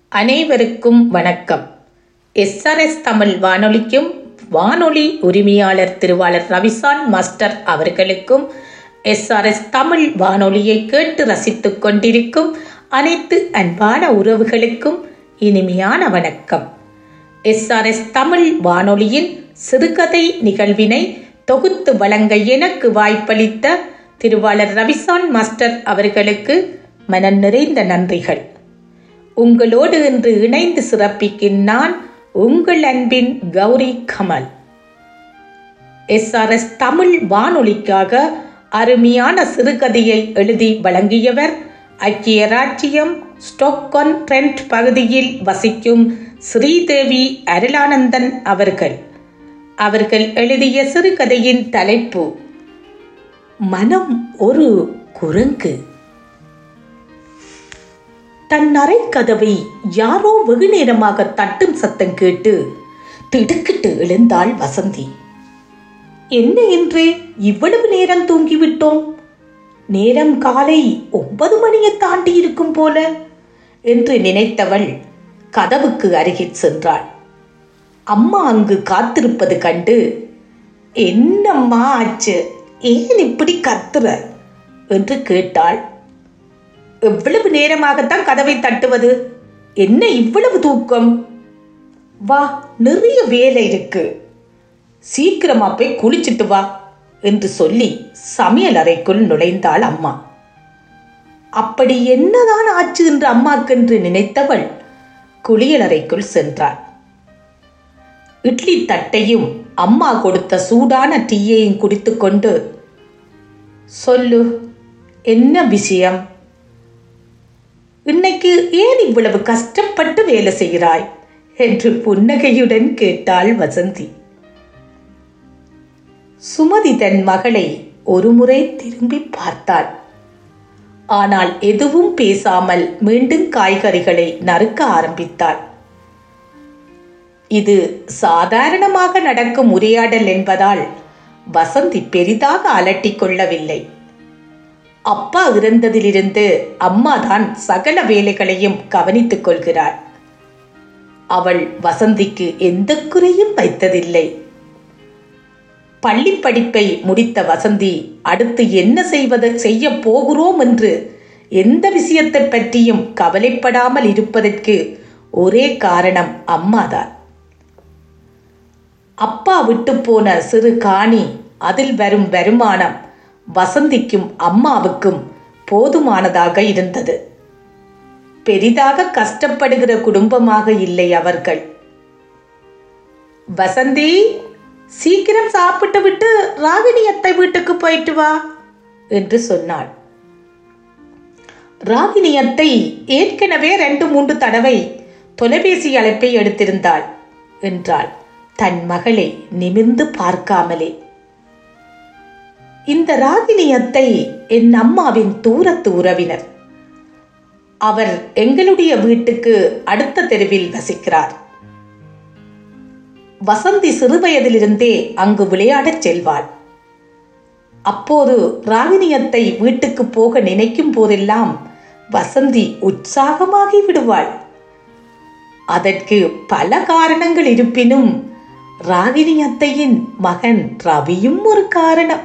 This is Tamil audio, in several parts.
அனைவருக்கும் வணக்கம் எஸ்ஆர்எஸ் தமிழ் வானொலிக்கும் வானொலி உரிமையாளர் திருவாளர் ரவிசான் மாஸ்டர் அவர்களுக்கும் எஸ்ஆர்எஸ் தமிழ் வானொலியை கேட்டு ரசித்துக் கொண்டிருக்கும் அனைத்து அன்பான உறவுகளுக்கும் இனிமையான வணக்கம் எஸ்ஆர்எஸ் தமிழ் வானொலியின் சிறுகதை நிகழ்வினை தொகுத்து வழங்க எனக்கு வாய்ப்பளித்த திருவாளர் ரவிசான் மாஸ்டர் அவர்களுக்கு மனம் நிறைந்த நன்றிகள் உங்களோடு இன்று இணைந்து சிறப்பிக்கும் நான் உங்கள் அன்பின் கௌரி கமல் எஸ்ஆர்எஸ் தமிழ் வானொலிக்காக அருமையான சிறுகதையை எழுதி வழங்கியவர் ஐக்கிய ராச்சியம் ஸ்டோக்கொன் ட்ரெண்ட் பகுதியில் வசிக்கும் ஸ்ரீதேவி அருளானந்தன் அவர்கள் அவர்கள் எழுதிய சிறுகதையின் தலைப்பு மனம் ஒரு குரங்கு தன் அறை கதவை யாரோ வெகு நேரமாக தட்டும் சத்தம் கேட்டு திடுக்கிட்டு எழுந்தாள் வசந்தி என்ன என்று இவ்வளவு நேரம் தூங்கிவிட்டோம் நேரம் காலை ஒன்பது மணியை தாண்டி இருக்கும் போல என்று நினைத்தவள் கதவுக்கு அருகில் சென்றாள் அம்மா அங்கு காத்திருப்பது கண்டு என்னம்மா ஆச்சு ஏன் இப்படி கத்துற என்று கேட்டாள் எவ்வளவு நேரமாகத்தான் கதவை தட்டுவது என்ன இவ்வளவு தூக்கம் வா நிறைய வேலை இருக்கு சீக்கிரமா போய் குளிச்சிட்டு வா என்று சொல்லி சமையல் அறைக்குள் நுழைந்தாள் அம்மா அப்படி என்னதான் ஆச்சு என்று அம்மாக்கென்று நினைத்தவள் குளியலறைக்குள் சென்றாள் இட்லி தட்டையும் அம்மா கொடுத்த சூடான டீயையும் குடித்துக்கொண்டு சொல்லு என்ன விஷயம் இன்னைக்கு ஏன் இவ்வளவு கஷ்டப்பட்டு வேலை செய்கிறாய் என்று புன்னகையுடன் கேட்டாள் வசந்தி சுமதி தன் மகளை ஒருமுறை திரும்பி பார்த்தாள் ஆனால் எதுவும் பேசாமல் மீண்டும் காய்கறிகளை நறுக்க ஆரம்பித்தாள் இது சாதாரணமாக நடக்கும் உரையாடல் என்பதால் வசந்தி பெரிதாக அலட்டிக் கொள்ளவில்லை அப்பா இறந்ததிலிருந்து அம்மாதான் சகல வேலைகளையும் கவனித்துக் கொள்கிறாள் அவள் வசந்திக்கு எந்த குறையும் வைத்ததில்லை பள்ளி படிப்பை முடித்த வசந்தி அடுத்து என்ன செய்வது செய்ய போகிறோம் என்று எந்த விஷயத்தை பற்றியும் கவலைப்படாமல் இருப்பதற்கு ஒரே காரணம் அம்மாதான் அப்பா விட்டு போன சிறு காணி அதில் வரும் வருமானம் வசந்திக்கும் அம்மாவுக்கும் போதுமானதாக இருந்தது பெரிதாக கஷ்டப்படுகிற குடும்பமாக இல்லை அவர்கள் வசந்தி சீக்கிரம் சாப்பிட்டு விட்டு ராகினி அத்தை வீட்டுக்கு போயிட்டு வா என்று சொன்னாள் ராகினி அத்தை ஏற்கனவே ரெண்டு மூன்று தடவை தொலைபேசி அழைப்பை எடுத்திருந்தாள் என்றாள் தன் மகளை நிமிர்ந்து பார்க்காமலே இந்த ராகினி அத்தை என் அம்மாவின் தூரத்து உறவினர் அவர் எங்களுடைய வீட்டுக்கு அடுத்த தெருவில் வசிக்கிறார் வசந்தி சிறுவயதிலிருந்தே அங்கு விளையாடச் செல்வாள் அப்போது ராகினியத்தை வீட்டுக்கு போக நினைக்கும் போதெல்லாம் வசந்தி உற்சாகமாகி விடுவாள் அதற்கு பல காரணங்கள் இருப்பினும் ராகினி அத்தையின் மகன் ரவியும் ஒரு காரணம்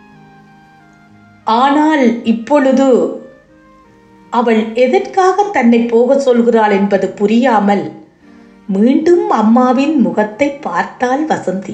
ஆனால் இப்பொழுது அவள் எதற்காக தன்னை போக சொல்கிறாள் என்பது புரியாமல் மீண்டும் அம்மாவின் முகத்தை பார்த்தாள் வசந்தி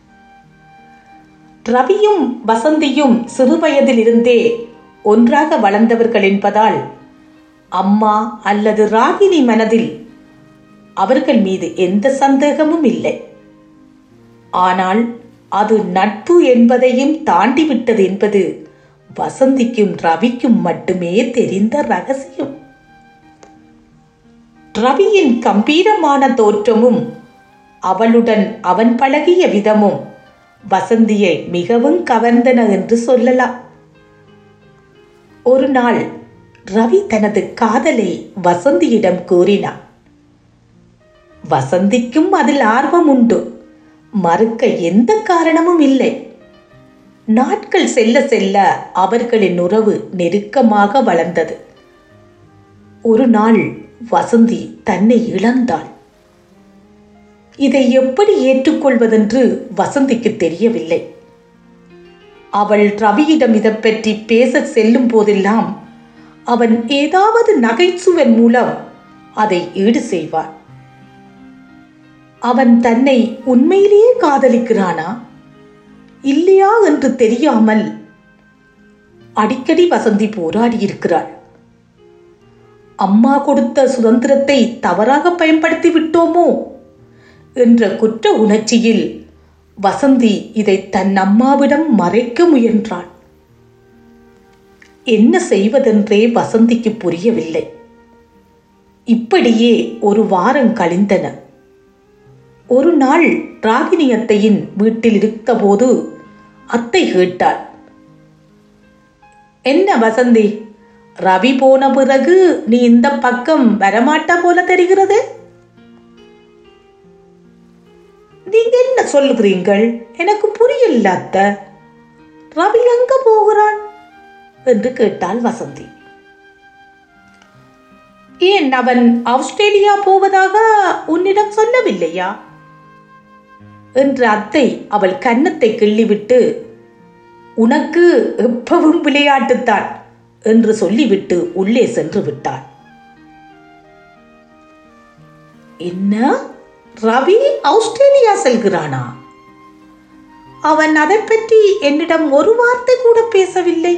ரவியும் வசந்தியும் சிறுவயதிலிருந்தே ஒன்றாக வளர்ந்தவர்கள் என்பதால் அம்மா அல்லது ராகினி மனதில் அவர்கள் மீது எந்த சந்தேகமும் இல்லை ஆனால் அது நட்பு என்பதையும் தாண்டிவிட்டது என்பது வசந்திக்கும் ரவிக்கும் மட்டுமே தெரிந்த ரகசியம் ரவியின் கம்பீரமான தோற்றமும் அவளுடன் அவன் பழகிய விதமும் வசந்தியை மிகவும் கவர்ந்தன என்று சொல்லலாம் ஒரு நாள் ரவி தனது காதலை வசந்தியிடம் கூறினான் வசந்திக்கும் அதில் ஆர்வம் உண்டு மறுக்க எந்த காரணமும் இல்லை நாட்கள் செல்ல செல்ல அவர்களின் உறவு நெருக்கமாக வளர்ந்தது ஒரு நாள் வசந்தி தன்னை இழந்தாள் இதை எப்படி ஏற்றுக்கொள்வதென்று வசந்திக்கு தெரியவில்லை அவள் ரவியிடம் இதை பற்றி பேச செல்லும் போதெல்லாம் அவன் ஏதாவது நகைச்சுவன் மூலம் அதை ஈடு செய்வான் அவன் தன்னை உண்மையிலேயே காதலிக்கிறானா இல்லையா என்று தெரியாமல் அடிக்கடி வசந்தி போராடி இருக்கிறாள் அம்மா கொடுத்த சுதந்திரத்தை தவறாக பயன்படுத்தி விட்டோமோ என்ற குற்ற உணர்ச்சியில் வசந்தி இதை தன் அம்மாவிடம் மறைக்க முயன்றாள் என்ன செய்வதென்றே வசந்திக்கு புரியவில்லை இப்படியே ஒரு வாரம் கழிந்தன ஒரு நாள் ராகினி அத்தையின் வீட்டில் இருந்தபோது அத்தை கேட்டாள் என்ன வசந்தி ரவி போன பிறகு நீ இந்த பக்கம் வரமாட்டா போல தெரிகிறது நீங்க என்ன சொல்லுகிறீங்கள் எனக்கு புரியல அத்த ரவி எங்க போகிறான் என்று கேட்டாள் வசந்தி ஏன் அவன் ஆஸ்திரேலியா போவதாக உன்னிடம் சொல்லவில்லையா என்று அத்தை அவள் கன்னத்தை கிள்ளிவிட்டு உனக்கு எப்பவும் விளையாட்டுத்தான் என்று சொல்லிவிட்டு உள்ளே சென்று விட்டாள் என்ன ரவி ஆஸ்திரேலியா செல்கிறானா அவன் அதை பற்றி என்னிடம் ஒரு வார்த்தை கூட பேசவில்லை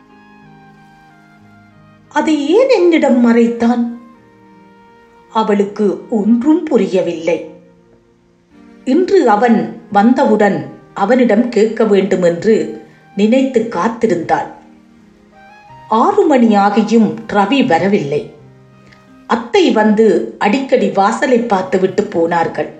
அதை ஏன் என்னிடம் மறைத்தான் அவளுக்கு ஒன்றும் புரியவில்லை இன்று அவன் வந்தவுடன் அவனிடம் கேட்க வேண்டும் என்று நினைத்து காத்திருந்தாள் ஆறு மணி ஆகியும் ரவி வரவில்லை அத்தை வந்து அடிக்கடி வாசலை பார்த்துவிட்டு போனார்கள்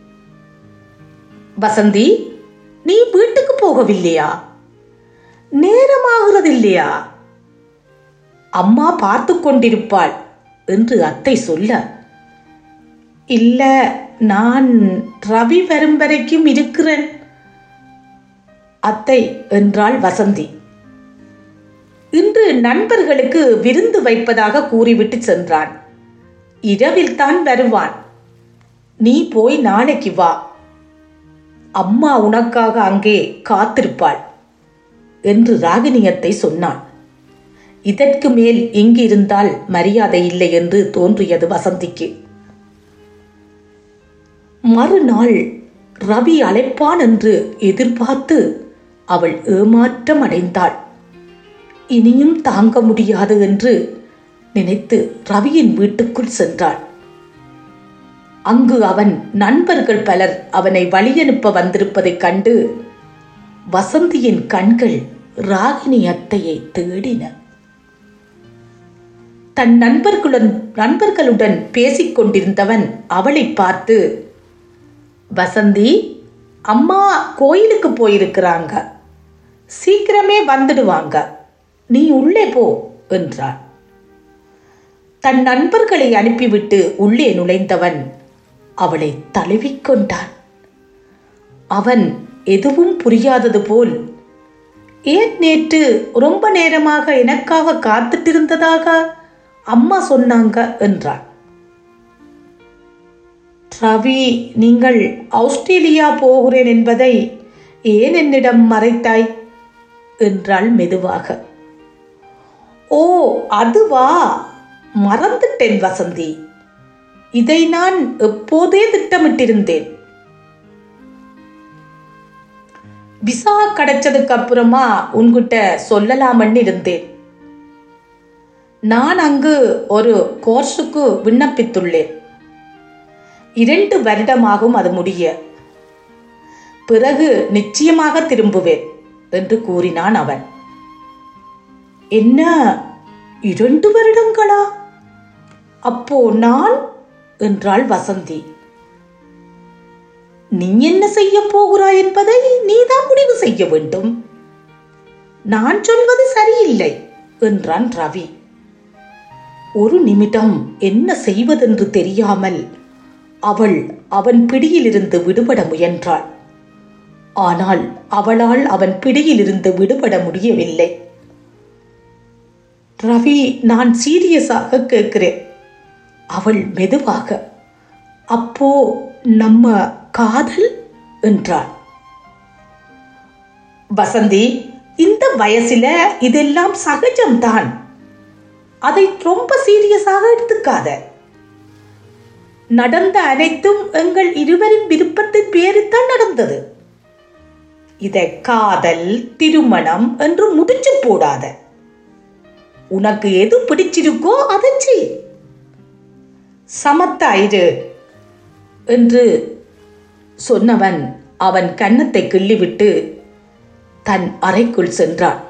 வசந்தி நீ வீட்டுக்கு போகவில்லையா நேரமாகிறது இல்லையா அம்மா பார்த்து கொண்டிருப்பாள் என்று அத்தை சொல்ல இல்ல நான் ரவி வரும் வரைக்கும் இருக்கிறேன் அத்தை என்றாள் வசந்தி இன்று நண்பர்களுக்கு விருந்து வைப்பதாக கூறிவிட்டு சென்றான் இரவில் தான் வருவான் நீ போய் நாளைக்கு வா அம்மா உனக்காக அங்கே காத்திருப்பாள் என்று ராகினியத்தை சொன்னான் இதற்கு மேல் இங்கு இருந்தால் மரியாதை இல்லை என்று தோன்றியது வசந்திக்கு மறுநாள் ரவி அழைப்பான் என்று எதிர்பார்த்து அவள் ஏமாற்றம் அடைந்தாள் இனியும் தாங்க முடியாது என்று நினைத்து ரவியின் வீட்டுக்குள் சென்றாள் அங்கு அவன் நண்பர்கள் பலர் அவனை வழியனுப்ப வந்திருப்பதைக் கண்டு வசந்தியின் கண்கள் ராகினி அத்தையை தேடின தன் நண்பர்களுடன் நண்பர்களுடன் பேசிக் கொண்டிருந்தவன் அவளை பார்த்து வசந்தி அம்மா கோயிலுக்கு போயிருக்கிறாங்க சீக்கிரமே வந்துடுவாங்க நீ உள்ளே போ என்றான் தன் நண்பர்களை அனுப்பிவிட்டு உள்ளே நுழைந்தவன் அவளை தழுவிக்கொண்டான் அவன் எதுவும் புரியாதது போல் ஏன் நேற்று ரொம்ப நேரமாக எனக்காக காத்துட்டிருந்ததாக அம்மா சொன்னாங்க என்றான் ரவி நீங்கள் ஆஸ்திரேலியா போகிறேன் என்பதை ஏன் என்னிடம் மறைத்தாய் என்றாள் மெதுவாக ஓ அதுவா மறந்துட்டேன் வசந்தி இதை நான் எப்போதே திட்டமிட்டிருந்தேன் விசா கிடைச்சதுக்கு அப்புறமா உன்கிட்ட சொல்லலாமன்னு இருந்தேன் நான் அங்கு ஒரு கோர்ஸுக்கு விண்ணப்பித்துள்ளேன் இரண்டு வருடமாகும் அது முடிய பிறகு நிச்சயமாக திரும்புவேன் என்று கூறினான் அவன் என்ன இரண்டு வருடங்களா அப்போ நான் என்றாள் வசந்தி நீ என்ன செய்ய போகிறாய் என்பதை நீதான் முடிவு செய்ய வேண்டும் நான் சொல்வது சரியில்லை என்றான் ரவி ஒரு நிமிடம் என்ன செய்வதென்று தெரியாமல் அவள் அவன் பிடியிலிருந்து விடுபட முயன்றாள் ஆனால் அவளால் அவன் பிடியிலிருந்து விடுபட முடியவில்லை ரவி நான் சீரியஸாக கேட்கிறேன் அவள் மெதுவாக அப்போ நம்ம காதல் என்றாள் வசந்தி இந்த வயசுல இதெல்லாம் சகஜம்தான் அதை ரொம்ப சீரியஸாக எடுத்துக்காத நடந்த அனைத்தும் எங்கள் இருவரின் விருப்பத்தின் பேரில்தான் நடந்தது இதை காதல் திருமணம் என்று முடிச்சு போடாத உனக்கு எது பிடிச்சிருக்கோ அதை செய் சமத்தாயிரு என்று சொன்னவன் அவன் கன்னத்தை கிள்ளிவிட்டு தன் அறைக்குள் சென்றான்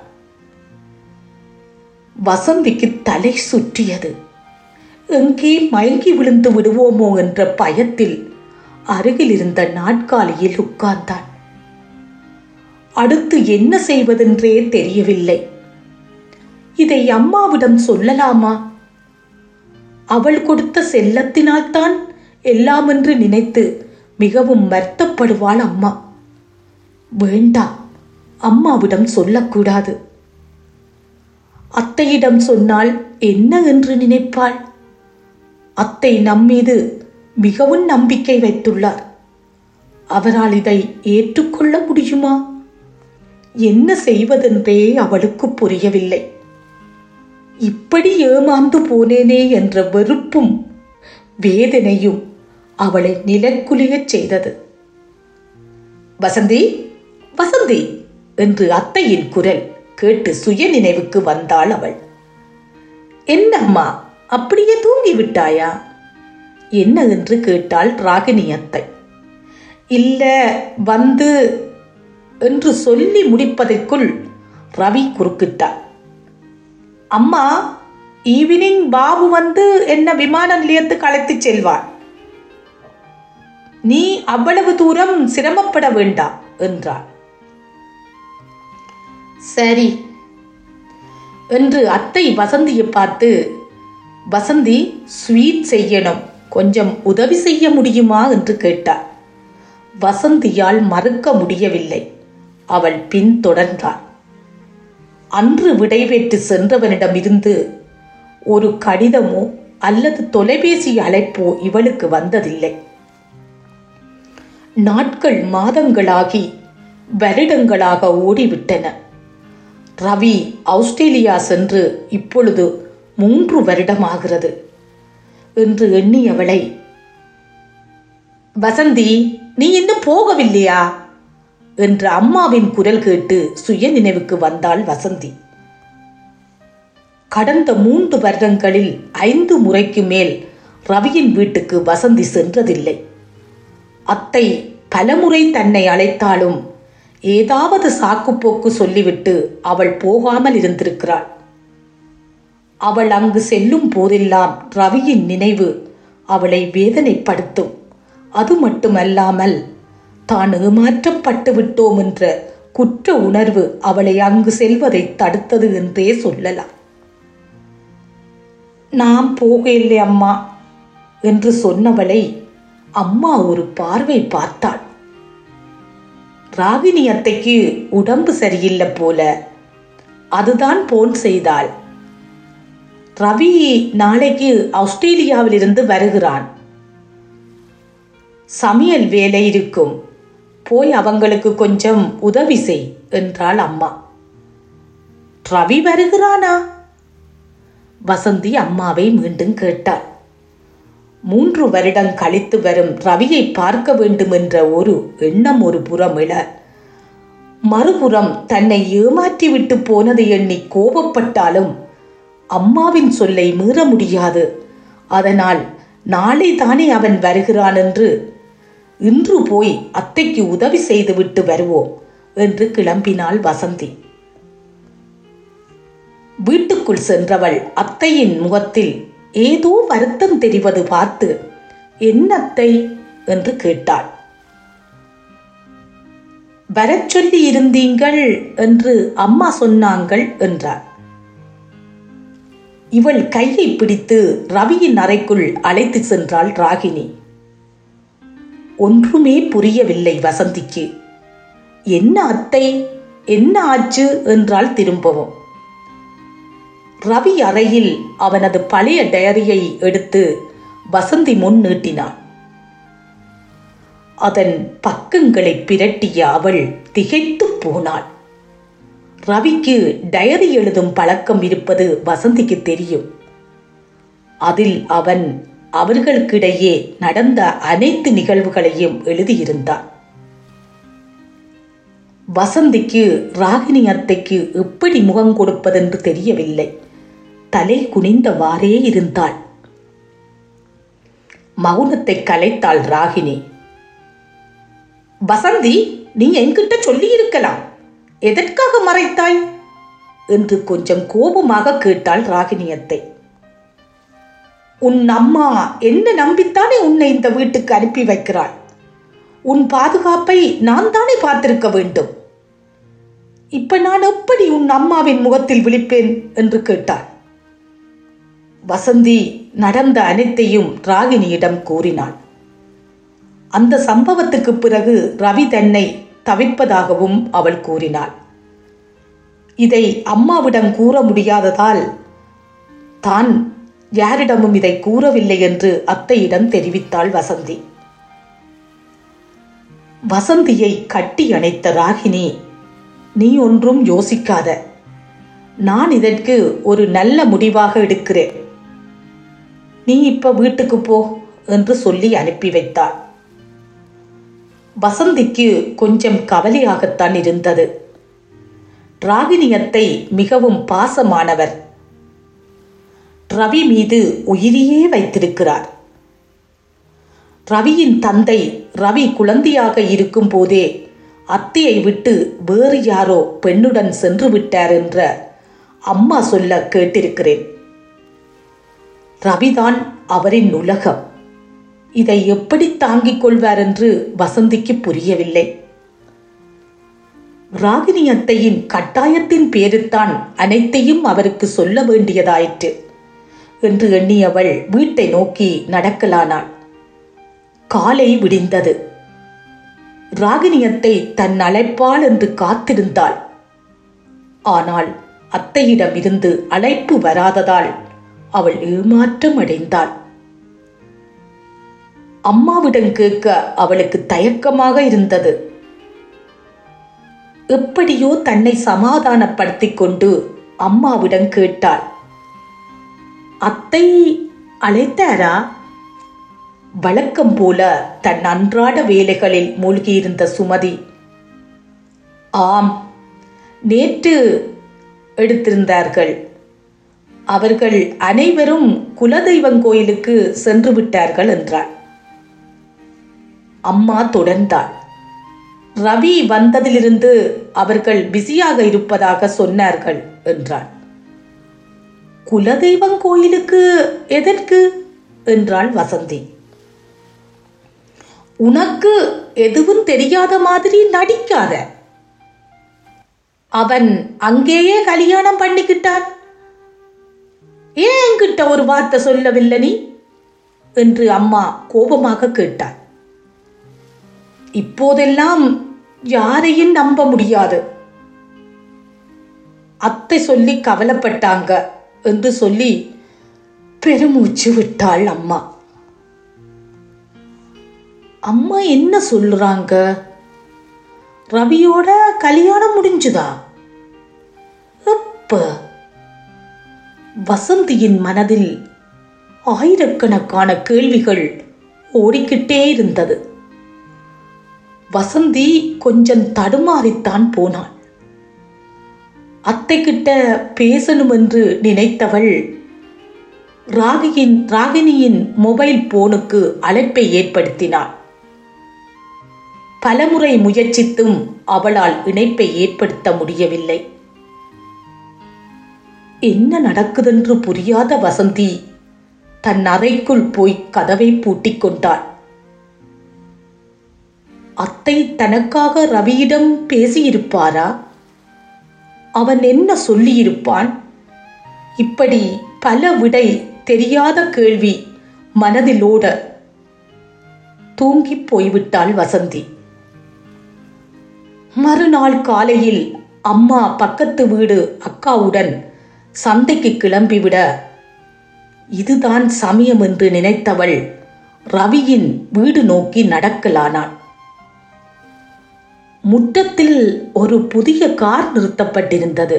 வசந்திக்கு தலை சுற்றியது எங்கே மயங்கி விழுந்து விடுவோமோ என்ற பயத்தில் அருகில் இருந்த நாட்காலியில் உட்கார்ந்தான் அடுத்து என்ன செய்வதென்றே தெரியவில்லை இதை அம்மாவிடம் சொல்லலாமா அவள் கொடுத்த செல்லத்தினால்தான் எல்லாம் என்று நினைத்து மிகவும் வருத்தப்படுவாள் அம்மா வேண்டாம் அம்மாவிடம் சொல்லக்கூடாது அத்தையிடம் சொன்னால் என்ன என்று நினைப்பாள் அத்தை நம்மீது மிகவும் நம்பிக்கை வைத்துள்ளார் அவரால் இதை ஏற்றுக்கொள்ள முடியுமா என்ன செய்வதென்றே அவளுக்கு புரியவில்லை இப்படி ஏமாந்து போனேனே என்ற வெறுப்பும் வேதனையும் அவளை நிலக்குலியச் செய்தது வசந்தி வசந்தி என்று அத்தையின் குரல் கேட்டு சுய நினைவுக்கு வந்தாள் அவள் என்னம்மா அப்படியே தூங்கி விட்டாயா என்ன என்று கேட்டாள் ராகினி அத்தை இல்ல வந்து என்று சொல்லி முடிப்பதற்குள் ரவி குறுக்கிட்டார் அம்மா ஈவினிங் பாபு வந்து என்ன விமான நிலையத்துக்கு அழைத்துச் செல்வான் நீ அவ்வளவு தூரம் சிரமப்பட வேண்டாம் என்றாள் சரி என்று அத்தை வசந்தியை பார்த்து வசந்தி ஸ்வீட் செய்யணும் கொஞ்சம் உதவி செய்ய முடியுமா என்று கேட்டார் வசந்தியால் மறுக்க முடியவில்லை அவள் பின் தொடர்ந்தாள் அன்று விடைபெற்று சென்றவனிடமிருந்து ஒரு கடிதமோ அல்லது தொலைபேசி அழைப்போ இவளுக்கு வந்ததில்லை நாட்கள் மாதங்களாகி வருடங்களாக ஓடிவிட்டன ரவி ஆஸ்திரேலியா சென்று இப்பொழுது மூன்று வருடமாகிறது என்று எண்ணியவளை வசந்தி நீ இன்னும் போகவில்லையா என்ற அம்மாவின் குரல் கேட்டு சுய நினைவுக்கு வந்தாள் வசந்தி கடந்த மூன்று வருடங்களில் ஐந்து முறைக்கு மேல் ரவியின் வீட்டுக்கு வசந்தி சென்றதில்லை அத்தை பலமுறை தன்னை அழைத்தாலும் ஏதாவது சாக்குப்போக்கு சொல்லிவிட்டு அவள் போகாமல் இருந்திருக்கிறாள் அவள் அங்கு செல்லும் போதெல்லாம் ரவியின் நினைவு அவளை வேதனைப்படுத்தும் அது மட்டுமல்லாமல் தான் ஏமாற்றப்பட்டு விட்டோம் என்ற குற்ற உணர்வு அவளை அங்கு செல்வதை தடுத்தது என்றே சொல்லலாம் நாம் போகவில்லை அம்மா என்று சொன்னவளை அம்மா ஒரு பார்வை பார்த்தாள் ராகினி அத்தைக்கு உடம்பு சரியில்லை போல அதுதான் போன் செய்தாள் ரவி நாளைக்கு ஆஸ்திரேலியாவிலிருந்து வருகிறான் சமையல் வேலை இருக்கும் போய் அவங்களுக்கு கொஞ்சம் உதவி செய் என்றாள் அம்மா ரவி வருகிறானா வசந்தி அம்மாவை மீண்டும் கேட்டாள் மூன்று வருடம் கழித்து வரும் ரவியை பார்க்க வேண்டும் என்ற ஒரு எண்ணம் ஒரு புறம் எழ மறுபுறம் தன்னை ஏமாற்றி விட்டு போனதை எண்ணி கோபப்பட்டாலும் அம்மாவின் சொல்லை மீற முடியாது அதனால் நாளை தானே அவன் வருகிறான் என்று இன்று போய் அத்தைக்கு உதவி செய்துவிட்டு வருவோம் என்று கிளம்பினாள் வசந்தி வீட்டுக்குள் சென்றவள் அத்தையின் முகத்தில் ஏதோ வருத்தம் தெரிவது பார்த்து என்ன அத்தை என்று கேட்டாள் வரச் சொல்லி இருந்தீங்கள் என்று அம்மா சொன்னாங்கள் என்றார் இவள் கையை பிடித்து ரவியின் அறைக்குள் அழைத்து சென்றாள் ராகினி ஒன்றுமே புரியவில்லை வசந்திக்கு என்ன அத்தை என்ன ஆச்சு என்றால் திரும்பவும் ரவி அறையில் அவனது பழைய டயரியை எடுத்து வசந்தி முன் நீட்டினான் அதன் பக்கங்களை பிரட்டிய அவள் திகைத்துப் போனாள் ரவிக்கு டயரி எழுதும் பழக்கம் இருப்பது வசந்திக்கு தெரியும் அதில் அவன் அவர்களுக்கிடையே நடந்த அனைத்து நிகழ்வுகளையும் எழுதியிருந்தான் வசந்திக்கு ராகினி அத்தைக்கு எப்படி முகம் கொடுப்பதென்று தெரியவில்லை தலை குனிந்தவாறே இருந்தாள் மௌனத்தை கலைத்தாள் ராகினி வசந்தி நீ என்கிட்ட சொல்லியிருக்கலாம் எதற்காக மறைத்தாய் என்று கொஞ்சம் கோபமாக கேட்டாள் ராகினியத்தை உன் அம்மா என்ன நம்பித்தானே உன்னை இந்த வீட்டுக்கு அனுப்பி வைக்கிறாள் உன் பாதுகாப்பை நான் தானே பார்த்திருக்க வேண்டும் இப்ப நான் எப்படி உன் அம்மாவின் முகத்தில் விழிப்பேன் என்று கேட்டாள் வசந்தி நடந்த அனைத்தையும் ராகினியிடம் கூறினாள் அந்த சம்பவத்துக்கு பிறகு ரவி தன்னை தவிர்ப்பதாகவும் அவள் கூறினாள் இதை அம்மாவிடம் கூற முடியாததால் தான் யாரிடமும் இதை கூறவில்லை என்று அத்தையிடம் தெரிவித்தாள் வசந்தி வசந்தியை கட்டி அணைத்த ராகினி நீ ஒன்றும் யோசிக்காத நான் இதற்கு ஒரு நல்ல முடிவாக எடுக்கிறேன் நீ இப்ப வீட்டுக்கு போ என்று சொல்லி அனுப்பி வைத்தாள் வசந்திக்கு கொஞ்சம் கவலையாகத்தான் இருந்தது ராகினியத்தை மிகவும் பாசமானவர் ரவி மீது உயிரியே வைத்திருக்கிறார் ரவியின் தந்தை ரவி குழந்தையாக இருக்கும் போதே அத்தையை விட்டு வேறு யாரோ பெண்ணுடன் சென்று விட்டார் என்ற அம்மா சொல்ல கேட்டிருக்கிறேன் ரவிதான் அவரின் உலகம் இதை எப்படி தாங்கிக் கொள்வார் என்று வசந்திக்கு புரியவில்லை ராகினி அத்தையின் கட்டாயத்தின் பேருத்தான் அனைத்தையும் அவருக்கு சொல்ல வேண்டியதாயிற்று என்று எண்ணியவள் வீட்டை நோக்கி நடக்கலானாள் காலை விடிந்தது ராகினியத்தை தன் அழைப்பாள் என்று காத்திருந்தாள் ஆனால் அத்தையிடமிருந்து அழைப்பு வராததால் அவள் ஏமாற்றம் அடைந்தாள் அம்மாவிடம் கேட்க அவளுக்கு தயக்கமாக இருந்தது எப்படியோ தன்னை சமாதானப்படுத்திக் கொண்டு அம்மாவிடம் கேட்டாள் அத்தை அழைத்தாரா வழக்கம் போல தன் அன்றாட வேலைகளில் மூழ்கியிருந்த சுமதி ஆம் நேற்று எடுத்திருந்தார்கள் அவர்கள் அனைவரும் குலதெய்வம் கோயிலுக்கு சென்று விட்டார்கள் என்றார் அம்மா தொடர்ந்தாள் ரவி வந்ததிலிருந்து அவர்கள் பிஸியாக இருப்பதாக சொன்னார்கள் என்றாள் குலதெய்வம் கோயிலுக்கு எதற்கு என்றாள் வசந்தி உனக்கு எதுவும் தெரியாத மாதிரி நடிக்காத அவன் அங்கேயே கல்யாணம் பண்ணிக்கிட்டான் ஏன் என்கிட்ட ஒரு வார்த்தை சொல்லவில்லை நீ என்று அம்மா கோபமாக கேட்டார் இப்போதெல்லாம் யாரையும் நம்ப முடியாது அத்தை சொல்லி கவலைப்பட்டாங்க என்று சொல்லி பெருமூச்சு விட்டாள் அம்மா அம்மா என்ன சொல்றாங்க ரவியோட கல்யாணம் முடிஞ்சுதா எப்ப வசந்தியின் மனதில் ஆயிரக்கணக்கான கேள்விகள் ஓடிக்கிட்டே இருந்தது வசந்தி கொஞ்சம் தடுமாறித்தான் போனாள் அத்தை கிட்ட பேசணும் என்று நினைத்தவள் ராகியின் ராகினியின் மொபைல் போனுக்கு அழைப்பை ஏற்படுத்தினாள் பலமுறை முயற்சித்தும் அவளால் இணைப்பை ஏற்படுத்த முடியவில்லை என்ன நடக்குதென்று புரியாத வசந்தி தன் அறைக்குள் போய் கதவை பூட்டிக் கொண்டாள் அத்தை தனக்காக ரவியிடம் பேசியிருப்பாரா அவன் என்ன சொல்லியிருப்பான் இப்படி பல விடை தெரியாத கேள்வி மனதிலோட தூங்கிப் போய்விட்டாள் வசந்தி மறுநாள் காலையில் அம்மா பக்கத்து வீடு அக்காவுடன் சந்தைக்கு கிளம்பிவிட இதுதான் சமயம் என்று நினைத்தவள் ரவியின் வீடு நோக்கி நடக்கலானாள் முற்றத்தில் ஒரு புதிய கார் நிறுத்தப்பட்டிருந்தது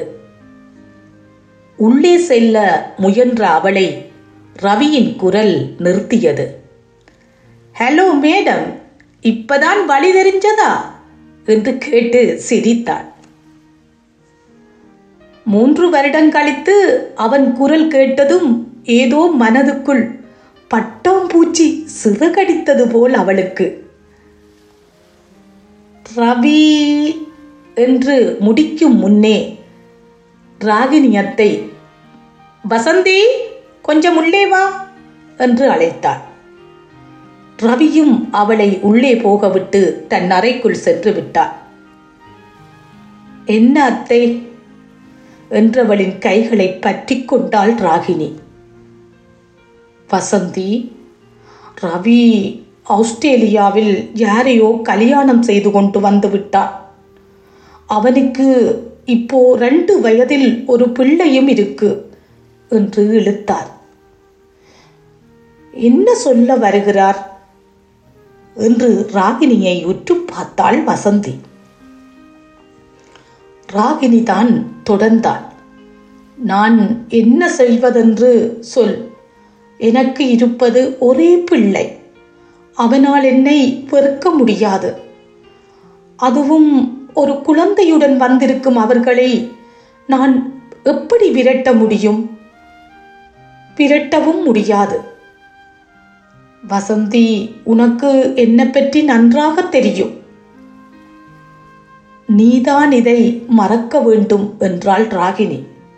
உள்ளே செல்ல முயன்ற அவளை ரவியின் குரல் நிறுத்தியது ஹலோ மேடம் இப்பதான் வழி தெரிஞ்சதா என்று கேட்டு சிரித்தாள் மூன்று வருடம் கழித்து அவன் குரல் கேட்டதும் ஏதோ மனதுக்குள் பட்டாம்பூச்சி சிறகடித்தது போல் அவளுக்கு ரவி என்று முடிக்கும் முன்னே ராகினியத்தை வசந்தி கொஞ்சம் உள்ளே வா என்று அழைத்தாள் ரவியும் அவளை உள்ளே போகவிட்டு தன் அறைக்குள் சென்று விட்டாள் என்ன அத்தை என்றவளின் கைகளை பற்றி கொண்டாள் ராகினி வசந்தி ரவி ஆஸ்திரேலியாவில் யாரையோ கல்யாணம் செய்து கொண்டு வந்து விட்டான் அவனுக்கு இப்போ ரெண்டு வயதில் ஒரு பிள்ளையும் இருக்கு என்று இழுத்தார் என்ன சொல்ல வருகிறார் என்று ராகினியை உற்று பார்த்தாள் வசந்தி ராகினி தான் தொடர்ந்தாள் நான் என்ன செய்வதென்று சொல் எனக்கு இருப்பது ஒரே பிள்ளை அவனால் என்னை வெறுக்க முடியாது அதுவும் ஒரு குழந்தையுடன் வந்திருக்கும் அவர்களை நான் எப்படி விரட்ட முடியும் விரட்டவும் முடியாது வசந்தி உனக்கு என்னை பற்றி நன்றாக தெரியும் நீதான் இதை மறக்க வேண்டும் என்றாள் ராகினி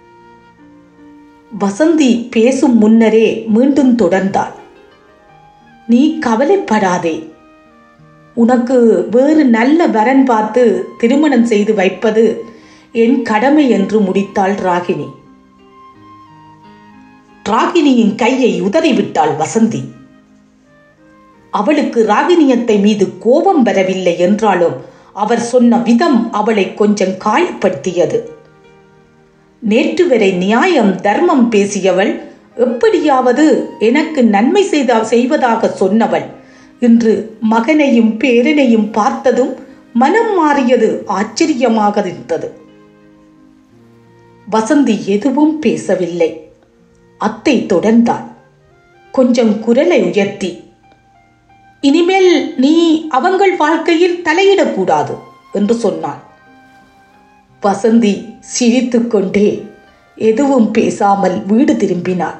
வசந்தி பேசும் முன்னரே மீண்டும் தொடர்ந்தாள் நீ கவலைப்படாதே உனக்கு வேறு நல்ல வரன் பார்த்து திருமணம் செய்து வைப்பது என் கடமை என்று முடித்தாள் ராகினி ராகினியின் கையை உதறிவிட்டாள் வசந்தி அவளுக்கு ராகினியத்தை மீது கோபம் வரவில்லை என்றாலும் அவர் சொன்ன விதம் அவளை கொஞ்சம் காயப்படுத்தியது நேற்று வரை நியாயம் தர்மம் பேசியவள் எப்படியாவது எனக்கு நன்மை செய்த செய்வதாக சொன்னவள் இன்று மகனையும் பேரனையும் பார்த்ததும் மனம் மாறியது ஆச்சரியமாக இருந்தது வசந்தி எதுவும் பேசவில்லை அத்தை தொடர்ந்தாள் கொஞ்சம் குரலை உயர்த்தி இனிமேல் நீ அவங்கள் வாழ்க்கையில் தலையிடக்கூடாது என்று சொன்னாள் வசந்தி சிரித்துக்கொண்டே எதுவும் பேசாமல் வீடு திரும்பினாள்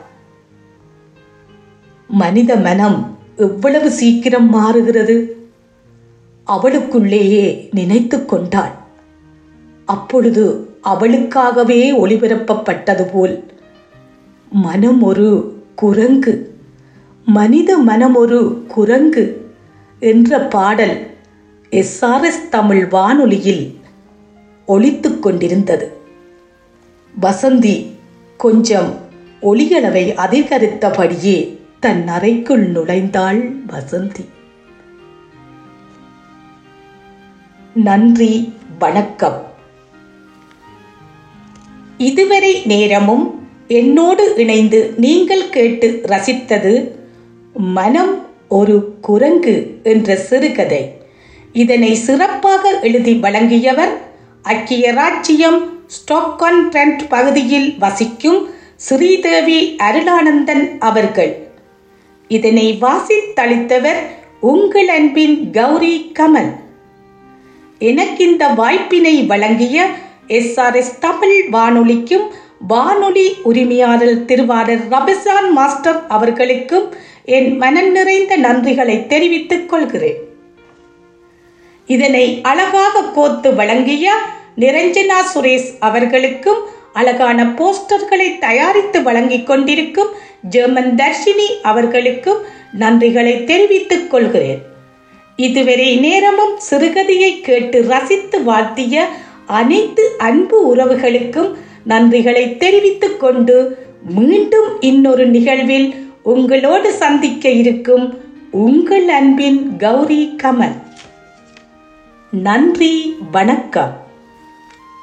மனித மனம் எவ்வளவு சீக்கிரம் மாறுகிறது அவளுக்குள்ளேயே நினைத்து கொண்டாள் அப்பொழுது அவளுக்காகவே ஒளிபரப்பப்பட்டது போல் மனம் ஒரு குரங்கு மனித மனம் ஒரு குரங்கு என்ற பாடல் எஸ்ஆர்எஸ் தமிழ் வானொலியில் ஒலித்துக் கொண்டிருந்தது வசந்தி கொஞ்சம் ஒளியளவை அதிகரித்தபடியே தன் அறைக்குள் நுழைந்தாள் வசந்தி நன்றி வணக்கம் இதுவரை நேரமும் என்னோடு இணைந்து நீங்கள் கேட்டு ரசித்தது மனம் ஒரு குரங்கு என்ற சிறுகதை இதனை சிறப்பாக எழுதி வழங்கியவர் ஐக்கிய ராச்சியம் ஸ்டாக்கன் ட்ரெண்ட் பகுதியில் வசிக்கும் ஸ்ரீதேவி அருளானந்தன் அவர்கள் இதனை வாசித்தளித்தவர் உங்கள் அன்பின் கௌரி கமல் எனக்கு இந்த வாய்ப்பினை வழங்கிய எஸ்ஆர்எஸ் தமிழ் வானொலிக்கும் வானொலி உரிமையாளர் திருவாரர் ரபிசான் மாஸ்டர் அவர்களுக்கும் என் மனம் நிறைந்த நன்றிகளை தெரிவித்துக் கொள்கிறேன் இதனை அழகாக கோத்து வழங்கிய நிரஞ்சனா சுரேஷ் அவர்களுக்கும் அழகான போஸ்டர்களை தயாரித்து வழங்கிக் கொண்டிருக்கும் ஜெர்மன் தர்ஷினி அவர்களுக்கும் நன்றிகளை தெரிவித்துக் கொள்கிறேன் இதுவரை நேரமும் சிறுகதையை கேட்டு ரசித்து வாழ்த்திய அனைத்து அன்பு உறவுகளுக்கும் நன்றிகளை தெரிவித்துக் கொண்டு மீண்டும் இன்னொரு நிகழ்வில் உங்களோடு சந்திக்க இருக்கும் உங்கள் அன்பின் கௌரி கமல் நன்றி வணக்கம்